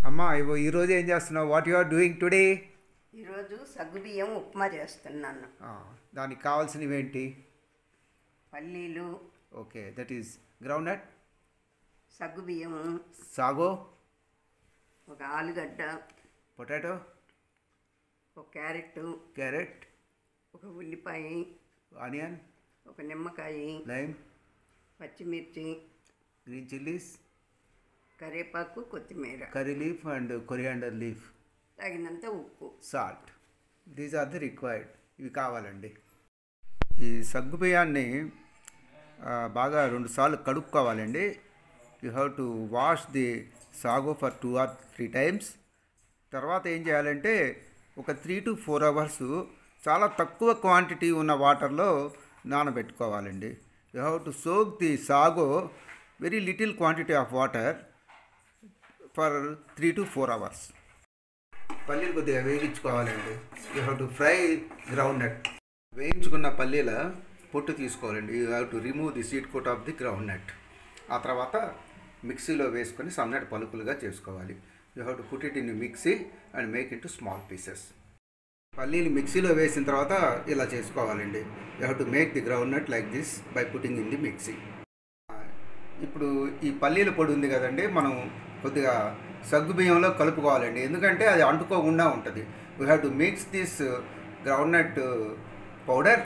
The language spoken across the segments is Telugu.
అమ్మా ఇవ్వ ఈరోజు ఏం చేస్తున్నావు what you are doing today ఈరోజు సగ్గుబియ్యం ఉప్మా చేస్తున్నాను దానికి కావాల్సినవి ఏంటి పల్లీలు okay that is groundnut సగ్గుబియ్యము సాగో ఒక ఆలుగడ్డ పొటాటో ఒక క్యారెట్ క్యారెట్ ఒక ఉల్లిపాయ ఆనియన్ ఒక నిమ్మకాయ లైమ్ పచ్చిమిర్చి గ్రీన్ చిల్లీస్ కరివేపాకు కొత్తిమీర curry leaf and coriander leaf తగినంత ఉప్పు salt these are the required ఇవి కావాలండి ఈ సగ్గు బియ్యాన్ని ఆ, బాగా రెండు సార్లు కడుక్కోవాలండి you have to wash the sago for two or three times తర్వాత ఏం చేయాలంటే ఒక త్రీ టు ఫోర్ అవర్స్ చాలా తక్కువ క్వాంటిటీ ఉన్న వాటర్లో నానబెట్టుకోవాలండి you have to soak the sago very little quantity of water for three to four hours పల్లీలు కొద్దిగా వేగించుకోవాలండి you have to fry groundnut వేయించుకున్న పల్లీల పొట్టు తీసుకోవాలండి you have to remove the seed coat of the groundnut ఆ తర్వాత మిక్సీలో వేసుకొని సన్నటి పలుకులుగా చేసుకోవాలి you have to put it in mixie and make it to small pieces పల్లీలు మిక్సీలో వేసిన తర్వాత ఇలా చేసుకోవాలండి you have to make the groundnut like this by putting in the mixie ఇప్పుడు ఈ పల్లీల పొడి ఉంది కదండి మనం కొద్దిగా సగ్గు బియ్యంలో కలుపుకోవాలండి ఎందుకంటే అది అంటుకోకుండా ఉంటుంది we have to mix this groundnut powder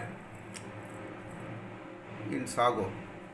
in sago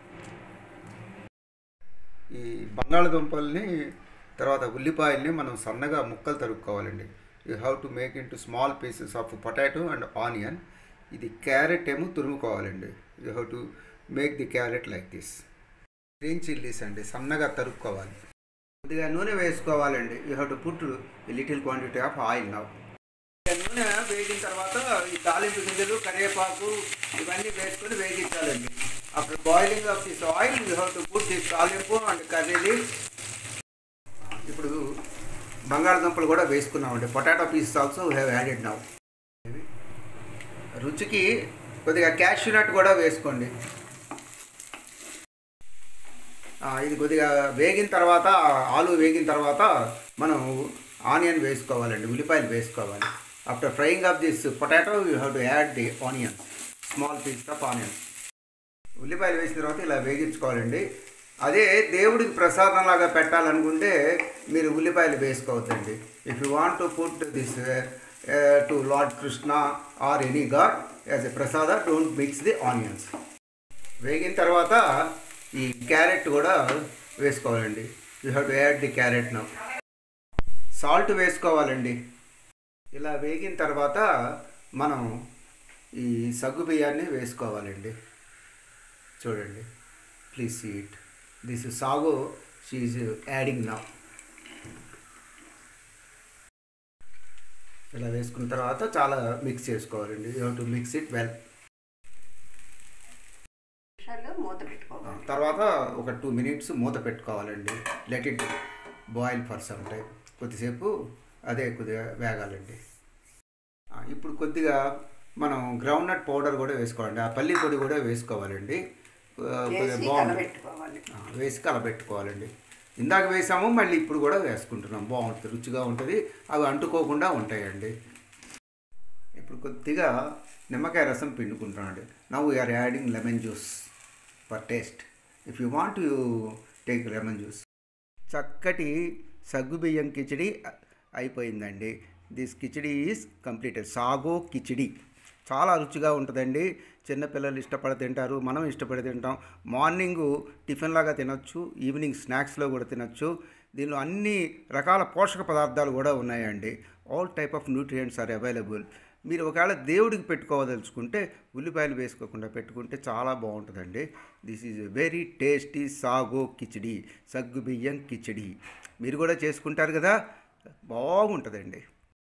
ఈ బంగాళదుంపల్ని తర్వాత ఉల్లిపాయల్ని మనం సన్నగా ముక్కలు తరుక్కోవాలండి you have to make into small pieces of potato and onion ఇది క్యారెట్ ఏమో తురుముకోవాలండి you have to make the carrot like this green chillies అండి సన్నగా తరుక్కోవాలి కొద్దిగా నూనె వేసుకోవాలండి you have to put little quantity of oil now నూనె వేగిన తర్వాత ఈ తాలింపు గింజలు కరివేపాకు ఇవన్నీ వేసుకొని వేగించాలండి after boiling of this oil you have to put this తాలింపు అండ్ కర్రీ లీవ్స్ ఇప్పుడు బంగాళదుంపలు కూడా వేసుకున్నామండి potato pieces also have added now రుచికి కొద్దిగా క్యాష్యూ నట్ కూడా వేసుకోండి ఆ, ఇది కొద్దిగా వేగిన తర్వాత ఆలు వేగిన తర్వాత మనం ఆనియన్ వేసుకోవాలండి ఉల్లిపాయలు వేసుకోవాలి after frying of this potato you have to add the onion small piece of onion ఉల్లిపాయలు వేసిన తర్వాత ఇలా వేగించుకోవాలండి అదే దేవుడికి ప్రసాదం లాగా పెట్టాలనుకుంటే మీరు ఉల్లిపాయలు వేసుకోవద్దండి if you want to put this to Lord Krishna or any god as a prasada don't mix the onions వేగిన తర్వాత ఈ క్యారెట్ కూడా వేసుకోవాలండి you have to add the carrot now salt వేసుకోవాలండి ఇలా వేగిన తర్వాత మనం ఈ సగ్గు బియ్యాన్ని వేసుకోవాలండి చూడండి please seat this sago she adding now ఇలా వేసుకున్న తర్వాత చాలా మిక్స్ చేసుకోవాలండి you have to mix it well నిమిషాలు మూత పెట్టుకోవాలి తర్వాత ఒక టూ మినిట్స్ మూత పెట్టుకోవాలండి let it boil for some time కొద్దిసేపు అదే కొద్దిగా వేగాలండి ఆ, ఇప్పుడు కొద్దిగా మనం గ్రౌండ్ నట్ పౌడర్ కూడా వేసుకోవాలండి ఆ పల్లి పొడి కూడా వేసుకోవాలండి ఆ, కొద్దిగా వేసి బాగుంటుంది కలబెట్టుకోవాలి ఆ, వేసి కలబెట్టుకోవాలండి ఇందాక వేసాము మళ్ళీ ఇప్పుడు కూడా వేసుకుంటున్నాం బాగుంటుంది రుచిగా ఉంటుంది అవి అంటుకోకుండా ఉంటాయండి ఇప్పుడు కొద్దిగా నిమ్మకాయ రసం పిండుకుంటున్నాండి now we are adding lemon juice for taste if you want you take lemon juice చక్కటి సగ్గుబియ్యం కిచిడి అయిపోయిందండి this khichdi is completed sago khichdi చాలా రుచిగా ఉంటుందండి చిన్నపిల్లలు ఇష్టపడి తింటారు మనం ఇష్టపడి తింటాం మార్నింగ్ టిఫిన్ లాగా తినొచ్చు ఈవినింగ్ స్నాక్స్లో కూడా తినొచ్చు దీనిలో అన్ని రకాల పోషక పదార్థాలు కూడా ఉన్నాయండి all type of nutrients are available మీరు ఒకవేళ దేవుడికి పెట్టుకోవదలుచుకుంటే ఉల్లిపాయలు వేసుకోకుండా పెట్టుకుంటే చాలా బాగుంటుందండి this is very tasty sago khichdi సగ్గు బియ్యం కిచిడి మీరు కూడా చేసుకుంటారు కదా బాగుంటుందండి